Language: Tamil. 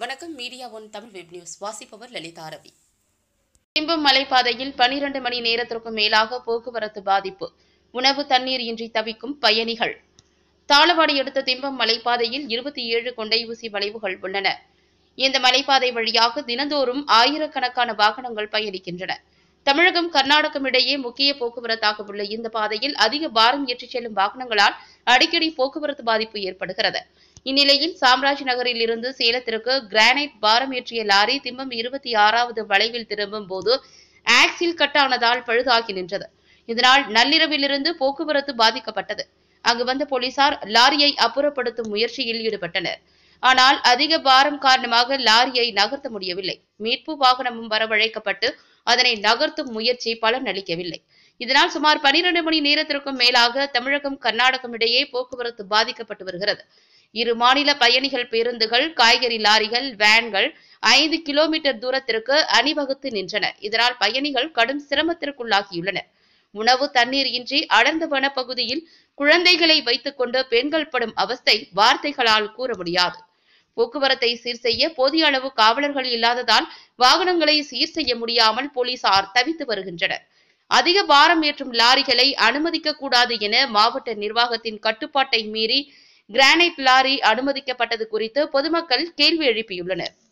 வணக்கம் media one Tamil web news வாசிப்பவர் லலிதா ரவி திம்பம் மலைப்பாதையில் பனிரண்டு மணி நேரத்திற்கும் மேலாக போக்குவரத்து பாதிப்பு உணவு தண்ணீர் இன்றி தவிக்கும் பயணிகள் தாளவாடி அடுத்த திம்பம் மலைப்பாதையில் இருபத்தி ஏழு கொண்டை ஊசி வளைவுகள் உள்ளன இந்த மலைப்பாதை வழியாக தினந்தோறும் ஆயிரக்கணக்கான வாகனங்கள் பயணிக்கின்றன தமிழகம் கர்நாடகம் இடையே முக்கிய போக்குவரத்தாக உள்ள இந்த பாதையில் அதிக பாரம் ஏற்றிச் செல்லும் வாகனங்களால் அடிக்கடி போக்குவரத்து பாதிப்பு ஏற்படுகிறது இந்நிலையில் சாம்ராஜ் நகரில் இருந்து சேலத்திற்கு கிரானைட் பாரம் ஏற்றிய லாரி திம்பம் இருபத்தி ஆறாவது வளைவில் திரும்பும் போது ஆக்சில் கட்டானதால் பழுதாகி நின்றது இதனால் நள்ளிரவிலிருந்து போக்குவரத்து பாதிக்கப்பட்டது அங்கு வந்த போலீசார் லாரியை அப்புறப்படுத்தும் முயற்சியில் ஈடுபட்டனர் ஆனால் அதிக பாரம் காரணமாக லாரியை நகர்த்த முடியவில்லை மீட்பு வாகனமும் வரவழைக்கப்பட்டு அதனை நகர்த்தும் முயற்சி பலனளிக்கவில்லை இதனால் சுமார் பனிரெண்டு மணி நேரத்திற்கும் மேலாக தமிழகம் கர்நாடகம் இடையே போக்குவரத்து பாதிக்கப்பட்டு வருகிறது இரு மாநில பயணிகள் பேருந்துகள் காய்கறி லாரிகள் வேன்கள் ஐந்து கிலோமீட்டர் தூரத்திற்கு அணிவகுத்து நின்றன இதனால் பயணிகள் கடும் சிரமத்திற்குள்ளாகியுள்ளனர் உணவு தண்ணீர் இன்றி அடர்ந்த வனப்பகுதியில் குழந்தைகளை வைத்துக்கொண்டு பெண்கள் படும் அவஸ்தை வார்த்தைகளால் கூற முடியாது போக்குவரத்தை சீர் செய்ய போதிய அளவு காவலர்கள் இல்லாததால் வாகனங்களை சீர் செய்ய முடியாமல் போலீசார் தவித்து வருகின்றனர் அதிக பாரம் ஏற்றும் லாரிகளை அனுமதிக்க கூடாது என மாவட்ட நிர்வாகத்தின் கட்டுப்பாட்டை மீறி கிரானைட் லாரி அனுமதிக்கப்பட்டது குறித்து பொதுமக்கள் கேள்வி எழுப்பியுள்ளனர்